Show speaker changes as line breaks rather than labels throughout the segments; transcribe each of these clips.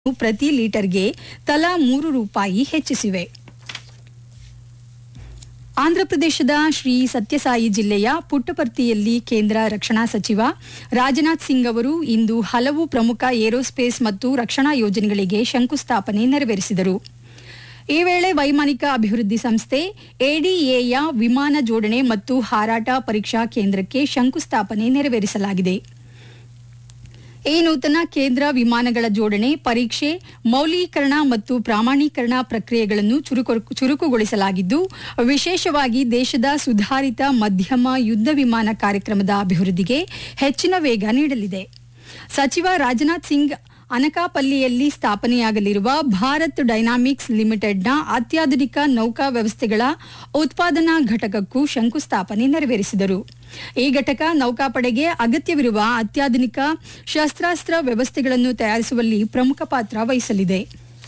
ಪ್ರತಿ ಲೀಟರ್ಗೆ ತಲಾ ಮೂರು ರೂಪಾಯಿ ಹೆಚ್ಚಿಸಿವೆ ಆಂಧ್ರಪ್ರದೇಶದ ಶ್ರೀ ಸತ್ಯಸಾಯಿ ಜಿಲ್ಲೆಯ ಪುಟ್ಟಪರ್ತಿಯಲ್ಲಿ ಕೇಂದ್ರ ರಕ್ಷಣಾ ಸಚಿವ ರಾಜನಾಥ್ ಸಿಂಗ್ ಅವರು ಇಂದು ಹಲವು ಪ್ರಮುಖ ಏರೋಸ್ಪೇಸ್ ಮತ್ತು ರಕ್ಷಣಾ ಯೋಜನೆಗಳಿಗೆ ಶಂಕುಸ್ಥಾಪನೆ ನೆರವೇರಿಸಿದರು ಈ ವೇಳೆ ವೈಮಾನಿಕ ಅಭಿವೃದ್ಧಿ ಸಂಸ್ಥೆ ಎಡಿಎಯ ವಿಮಾನ ಜೋಡಣೆ ಮತ್ತು ಹಾರಾಟ ಪರೀಕ್ಷಾ ಕೇಂದ್ರಕ್ಕೆ ಶಂಕುಸ್ಥಾಪನೆ ನೆರವೇರಿಸಲಾಗಿದೆ ಈ ನೂತನ ಕೇಂದ್ರ ವಿಮಾನಗಳ ಜೋಡಣೆ ಪರೀಕ್ಷೆ ಮೌಲ್ಯೀಕರಣ ಮತ್ತು ಪ್ರಾಮಾಣೀಕರಣ ಪ್ರಕ್ರಿಯೆಗಳನ್ನು ಚುರುಕು- ಚುರುಕುಗೊಳಿಸಲಾಗಿದ್ದು ವಿಶೇಷವಾಗಿ ದೇಶದ ಸುಧಾರಿತ ಮಧ್ಯಮ ಯುದ್ಧ ವಿಮಾನ ಕಾರ್ಯಕ್ರಮದ ಅಭಿವೃದ್ಧಿಗೆ ಹೆಚ್ಚಿನ ವೇಗ ನೀಡಲಿದೆ ಸಚಿವ ರಾಜನಾಥ್ ಸಿಂಗ್ ಅನಕಾಪಲ್ಲಿಯಲ್ಲಿ ಸ್ಥಾಪನೆಯಾಗಲಿರುವ ಭಾರತ್ ಡೈನಾಮಿಕ್ಸ್ ಲಿಮಿಟೆಡ್ನ ಅತ್ಯಾಧುನಿಕ ನೌಕಾ ವ್ಯವಸ್ಥೆಗಳ ಉತ್ಪಾದನಾ ಘಟಕಕ್ಕೂ ಶಂಕುಸ್ಥಾಪನೆ ನೆರವೇರಿಸಿದರು ಈ ಘಟಕ ನೌಕಾಪಡೆಗೆ ಅಗತ್ಯವಿರುವ ಅತ್ಯಾಧುನಿಕ ಶಸ್ತ್ರಾಸ್ತ್ರ ವ್ಯವಸ್ಥೆಗಳನ್ನು ತಯಾರಿಸುವಲ್ಲಿ ಪ್ರಮುಖ ಪಾತ್ರ ವಹಿಸಲಿದೆ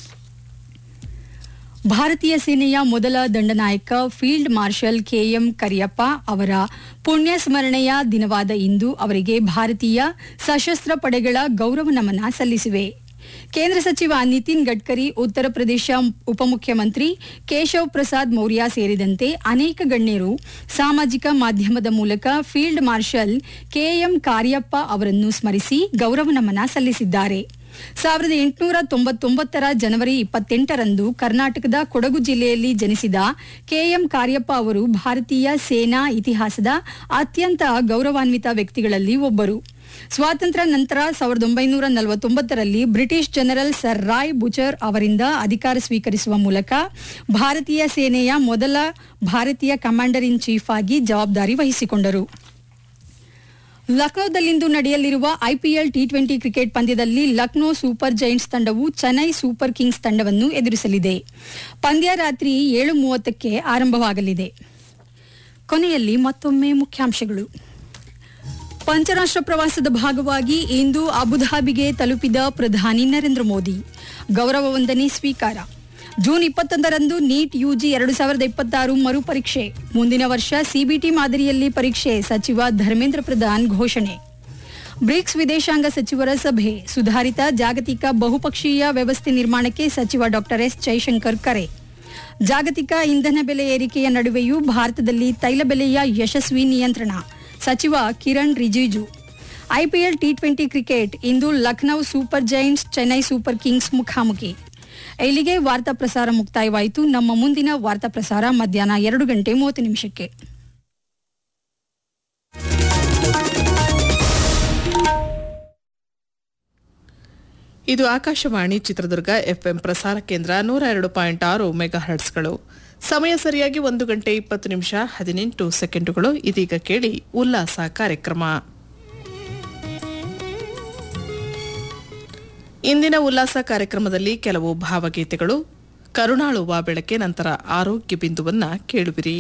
ಭಾರತೀಯ ಸೇನೆಯ ಮೊದಲ ದಂಡನಾಯಕ ಫೀಲ್ಡ್ ಮಾರ್ಷಲ್ ಕೆಎಂ ಕರಿಯಪ್ಪ ಅವರ ಪುಣ್ಯ ಸ್ಮರಣೆಯ ದಿನವಾದ ಇಂದು ಅವರಿಗೆ ಭಾರತೀಯ ಸಶಸ್ತ್ರ ಪಡೆಗಳ ಗೌರವ ನಮನ ಸಲ್ಲಿಸಿವೆ ಕೇಂದ್ರ ಸಚಿವ ನಿತಿನ್ ಗಡ್ಕರಿ ಉತ್ತರ ಪ್ರದೇಶ ಉಪಮುಖ್ಯಮಂತ್ರಿ ಕೇಶವ್ ಪ್ರಸಾದ್ ಮೌರ್ಯ ಸೇರಿದಂತೆ ಅನೇಕ ಗಣ್ಯರು ಸಾಮಾಜಿಕ ಮಾಧ್ಯಮದ ಮೂಲಕ ಫೀಲ್ಡ್ ಮಾರ್ಷಲ್ ಕೆಎಂ ಕಾರ್ಯಪ್ಪ ಅವರನ್ನು ಸ್ಮರಿಸಿ ಗೌರವ ನಮನ ಸಲ್ಲಿಸಿದ್ದಾರೆ ಸಾವಿರದ ಎಂಟುನೂರ ತೊಂಬತ್ತೊಂಬತ್ತರ ಜನವರಿ ಇಪ್ಪತ್ತೆಂಟರಂದು ಕರ್ನಾಟಕದ ಕೊಡಗು ಜಿಲ್ಲೆಯಲ್ಲಿ ಜನಿಸಿದ ಕೆಎಂ ಕಾರ್ಯಪ್ಪ ಅವರು ಭಾರತೀಯ ಸೇನಾ ಇತಿಹಾಸದ ಅತ್ಯಂತ ಗೌರವಾನ್ವಿತ ವ್ಯಕ್ತಿಗಳಲ್ಲಿ ಒಬ್ಬರು ಸ್ವಾತಂತ್ರ್ಯ ನಂತರ ಸಾವಿರದ ಒಂಬೈನೂರ ನಲವತ್ತೊಂಬತ್ತರಲ್ಲಿ British general sir Roy Bucher ಅವರಿಂದ ಅಧಿಕಾರ ಸ್ವೀಕರಿಸುವ ಮೂಲಕ ಭಾರತೀಯ ಸೇನೆಯ ಮೊದಲ ಭಾರತೀಯ ಕಮಾಂಡರ್ ಇನ್ ಚೀಫ್ ಆಗಿ ಜವಾಬ್ದಾರಿ ವಹಿಸಿಕೊಂಡರು ಲಕ್ನೋದಲ್ಲಿಂದು ನಡೆಯಲಿರುವ ಐಪಿಎಲ್ ಟಿ ಟ್ವೆಂಟಿ ಕ್ರಿಕೆಟ್ ಪಂದ್ಯದಲ್ಲಿ ಲಕ್ನೋ ಸೂಪರ್ ಜೈಂಟ್ಸ್ ತಂಡವು ಚೆನ್ನೈ ಸೂಪರ್ ಕಿಂಗ್ಸ್ ತಂಡವನ್ನು ಎದುರಿಸಲಿದೆ ಪಂದ್ಯ ರಾತ್ರಿ ಏಳು ಮೂವತ್ತಕ್ಕೆ ಆರಂಭವಾಗಲಿದೆ ಕೊನೆಯಲ್ಲಿ ಮತ್ತೊಮ್ಮೆ ಮುಖ್ಯಾಂಶಗಳು ಪಂಚರಾಷ್ಟ್ರ ಪ್ರವಾಸದ ಭಾಗವಾಗಿ ಇಂದು ಅಬುಧಾಬಿಗೆ ತಲುಪಿದ ಪ್ರಧಾನಿ ನರೇಂದ್ರ ಮೋದಿ ಗೌರವ ವಂದನೆ ಸ್ವೀಕಾರ ಜೂನ್ ಇಪ್ಪತ್ತೊಂದರಂದು ನೀಟ್ ಯುಜಿ ಎರಡು ಸಾವಿರದ ಇಪ್ಪತ್ತಾರು ಮರುಪರೀಕ್ಷೆ ಮುಂದಿನ ವರ್ಷ ಸಿಬಿಟಿ ಮಾದರಿಯಲ್ಲಿ ಪರೀಕ್ಷೆ ಸಚಿವ ಧರ್ಮೇಂದ್ರ ಪ್ರಧಾನ್ ಘೋಷಣೆ ಬ್ರಿಕ್ಸ್ ವಿದೇಶಾಂಗ ಸಚಿವರ ಸಭೆ ಸುಧಾರಿತ ಜಾಗತಿಕ ಬಹುಪಕ್ಷೀಯ ವ್ಯವಸ್ಥೆ ನಿರ್ಮಾಣಕ್ಕೆ ಸಚಿವ ಡಾಕ್ಟರ್ ಎಸ್ ಜೈಶಂಕರ್ ಕರೆ ಜಾಗತಿಕ ಇಂಧನ ಬೆಲೆ ಏರಿಕೆಯ ನಡುವೆಯೂ ಭಾರತದಲ್ಲಿ ತೈಲ ಬೆಲೆಯ ಯಶಸ್ವಿ ನಿಯಂತ್ರಣ ಸಚಿವ Kiran Rijiju IPL T twenty cricket ಇಂದು Lucknow super giants Chennai super kings ಮುಖಾಮುಖಿ ಇಲ್ಲಿಗೆ ವಾರ್ತಾ ಪ್ರಸಾರ ಮುಕ್ತಾಯವಾಯಿತು ನಮ್ಮ ಮುಂದಿನ ವಾರ್ತಾ ಪ್ರಸಾರ ಮಧ್ಯಾಹ್ನ ಎರಡು ಗಂಟೆ ಮೂವತ್ತು ನಿಮಿಷಕ್ಕೆ
ಇದು ಆಕಾಶವಾಣಿ ಚಿತ್ರದುರ್ಗ ಎಫ್ಎಂ ಪ್ರಸಾರ ಕೇಂದ್ರ ನೂರ ಎರಡು ಪಾಯಿಂಟ್ ಆರು ಮೆಗಾ ಹರ್ಟ್ಸ್ಗಳು ಸಮಯ ಸರಿಯಾಗಿ ಒಂದು ಗಂಟೆ ಇಪ್ಪತ್ತು ನಿಮಿಷ ಹದಿನೆಂಟು ಸೆಕೆಂಡುಗಳು ಇದೀಗ ಕೇಳಿ ಉಲ್ಲಾಸ ಕಾರ್ಯಕ್ರಮ ಇಂದಿನ ಉಲ್ಲಾಸ ಕಾರ್ಯಕ್ರಮದಲ್ಲಿ ಕೆಲವು ಭಾವಗೀತೆಗಳು ಕರುಣಾಳುವ ಬೆಳಕೆ ನಂತರ ಆರೋಗ್ಯ ಬಿಂದುವನ್ನ ಕೇಳುವಿರಿ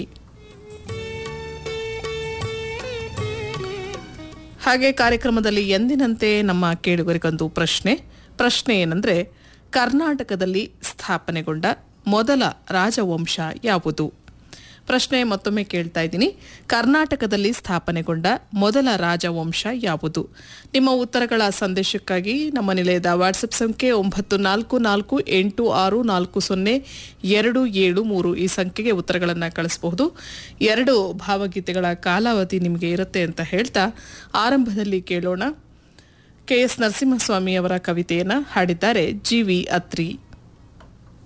ಹಾಗೆ ಕಾರ್ಯಕ್ರಮದಲ್ಲಿ ಎಂದಿನಂತೆ ನಮ್ಮ ಕೇಳುಗರಿಗೊಂದು ಪ್ರಶ್ನೆ ಪ್ರಶ್ನೆ ಏನಂದ್ರೆ ಕರ್ನಾಟಕದಲ್ಲಿ ಸ್ಥಾಪನೆಗೊಂಡ ಮೊದಲ ರಾಜವಂಶ ಯಾವುದು ಪ್ರಶ್ನೆ ಮತ್ತೊಮ್ಮೆ ಕೇಳ್ತಾ ಇದ್ದೀನಿ ಕರ್ನಾಟಕದಲ್ಲಿ ಸ್ಥಾಪನೆಗೊಂಡ ಮೊದಲ ರಾಜವಂಶ ಯಾವುದು ನಿಮ್ಮ ಉತ್ತರಗಳ ಸಂದೇಶಕ್ಕಾಗಿ ನಮ್ಮ ನಿಲಯದ ವಾಟ್ಸಪ್ ಸಂಖ್ಯೆ ಒಂಬತ್ತು ನಾಲ್ಕು ನಾಲ್ಕು ಎಂಟು ಆರು ನಾಲ್ಕು ಸೊನ್ನೆ ಎರಡು ಏಳು ಮೂರು ಈ ಸಂಖ್ಯೆಗೆ ಉತ್ತರಗಳನ್ನು ಕಳಿಸಬಹುದು ಎರಡು ಭಾವಗೀತೆಗಳ ಕಾಲಾವಧಿ ನಿಮಗೆ ಇರುತ್ತೆ ಅಂತ ಹೇಳ್ತಾ ಆರಂಭದಲ್ಲಿ ಕೇಳೋಣ ಕೆ ಎಸ್ ನರಸಿಂಹಸ್ವಾಮಿ ಅವರ ಕವಿತೆಯನ್ನು ಹಾಡಿದ್ದಾರೆ ಜಿ ವಿ ಅತ್ರಿ